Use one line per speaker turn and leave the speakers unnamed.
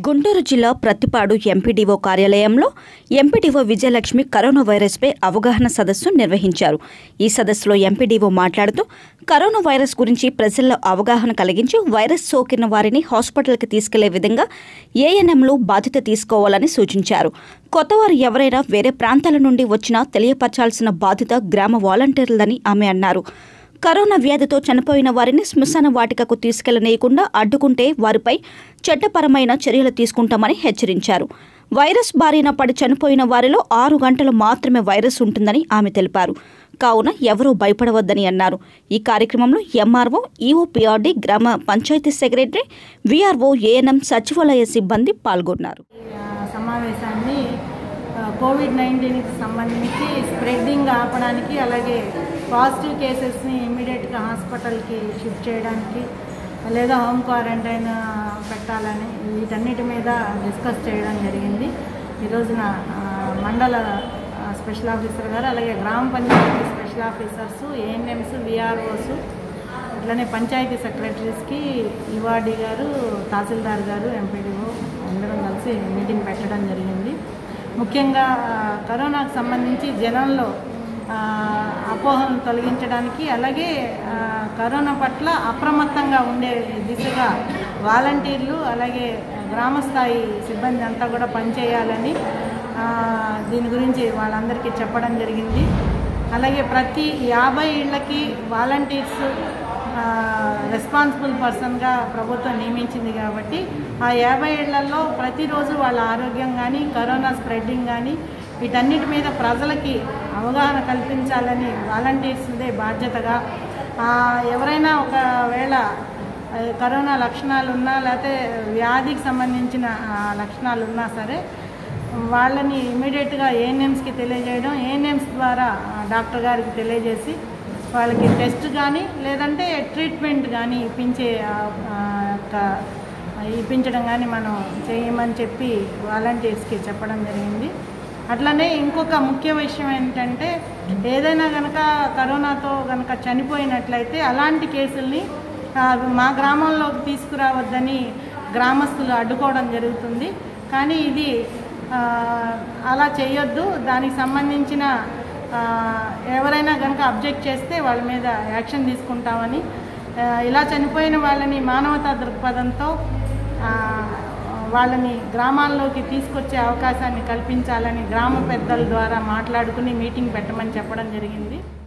గుంటూరు జిల్లా ప్రత్తిపాడు ఎంపీడీఓ కార్యాలయంలో MPDO Vijayalakshmi corona వైరస్పై అవగాహన సదస్సు నిర్వహించారు ఈ సదస్సులో ఎంపీడీఓ మాట్లాడుతూ కరోనా వైరస్ గురించి ప్రజల్లో అవగాహన కలిగించి వైరస్ సోకిన వారిని హాస్పిటల్కి తీసుకెళ్లే విధంగా ఏఎన్ఎంలు బాధ్యత తీసుకోవాలని సూచించారు కొత్తవారు ఎవరైనా వేరే ప్రాంతాల నుండి వచ్చినా తెలియపరచాల్సిన బాధ్యత గ్రామ వాలంటీర్లదని ఆమె అన్నారు కరోనా వ్యాధితో చనిపోయిన వారిని శ్మశాన వాటికకు తీసుకెళ్లనీయకుండా అడ్డుకుంటే వారిపై చట్టపరమైన చర్యలు తీసుకుంటామని హెచ్చరించారు వైరస్ బారిన పడి చనిపోయిన వారిలో ఆరు గంటలు మాత్రమే వైరస్ ఉంటుందని ఆమె తెలిపారు కావున ఎవరూ భయపడవద్దని అన్నారు ఈ కార్యక్రమంలో ఎంఆర్ఓ ఈఓపీఆర్డీ గ్రామ పంచాయతీ సెక్రటరీ వీఆర్ఓ ఏఎన్ఎం సచివాలయ సిబ్బంది పాల్గొన్నారు
ఆ, సమావేశాన్ని ఆ, కోవిడ్ నైన్టీన్కి సంబంధించి స్ప్రెడ్డింగ్ ఆపడానికి అలాగే పాజిటివ్ కేసెస్ని ఇమ్మీడియట్గా హాస్పిటల్కి షిఫ్ట్ చేయడానికి లేదా హోమ్ క్వారంటైన్ పెట్టాలని వీటన్నిటి మీద డిస్కస్ చేయడం జరిగింది ఈ రోజున ఆ, మండల ఆ, స్పెషల్ ఆఫీసర్ గారు అలాగే గ్రామ panchayat special officers ANMs VROs అట్లనే పంచాయతీ సెక్రటరీస్కి ఈవాడి గారు తహసీల్దార్ గారు ఎంపీడీఓ అందరం కలిసి మీటింగ్ పెట్టడం జరిగింది ముఖ్యంగా ఆ, కరోనాకు సంబంధించి జనంలో ఆ, అపోహలను తొలగించడానికి అలాగే ఆ, కరోనా పట్ల అప్రమత్తంగా ఉండే దిశగా వాలంటీర్లు అలాగే గ్రామస్థాయి సిబ్బంది అంతా కూడా పనిచేయాలని ఆ, దీని గురించి వాళ్ళందరికీ చెప్పడం జరిగింది అలాగే ప్రతి యాభై ఇళ్ళకి వాలంటీర్స్ రెస్పాన్సిబుల్ పర్సన్గా ప్రభుత్వం నియమించింది కాబట్టి ఆ యాభై ఇళ్లలో ప్రతిరోజు వాళ్ళ ఆరోగ్యం కానీ కరోనా స్ప్రెడ్డింగ్ కానీ వీటన్నిటి మీద ప్రజలకి అవగాహన కల్పించాలని వాలంటీర్స్దే బాధ్యతగా ఆ, ఎవరైనా ఒకవేళ ఆ, కరోనా లక్షణాలు ఉన్నా లేకపోతే వ్యాధికి సంబంధించిన ఆ, లక్షణాలు ఉన్నా సరే వాళ్ళని ఇమీడియట్గా ఏఎన్ఎమ్స్కి తెలియజేయడం ఏఎన్ఎమ్స్ ద్వారా ఆ, డాక్టర్ గారికి తెలియజేసి వాళ్ళకి టెస్ట్ కానీ లేదంటే ట్రీట్మెంట్ కానీ ఇప్పించే ఆ, ఆ, యొక్క ఇప్పించడం కానీ మనం చేయమని చెప్పి వాలంటీర్స్కి చెప్పడం జరిగింది అట్లనే ఇంకొక ముఖ్య విషయం ఏంటంటే ఏదైనా కనుక కరోనాతో కనుక చనిపోయినట్లయితే అలాంటి కేసుల్ని ఆ, మా గ్రామంలోకి తీసుకురావద్దని గ్రామస్తులు అడ్డుకోవడం జరుగుతుంది కానీ ఇది ఆ, అలా చేయొద్దు దానికి సంబంధించిన ఆ, ఎవరైనా కనుక అబ్జెక్ట్ చేస్తే వాళ్ళ మీద యాక్షన్ తీసుకుంటామని ఆ, ఇలా చనిపోయిన వాళ్ళని మానవతా దృక్పథంతో ఆ, వాళ్ళని గ్రామాల్లోకి తీసుకొచ్చే అవకాశాన్ని కల్పించాలని గ్రామ పెద్దల ద్వారా మాట్లాడుకుని మీటింగ్ పెట్టమని చెప్పడం జరిగింది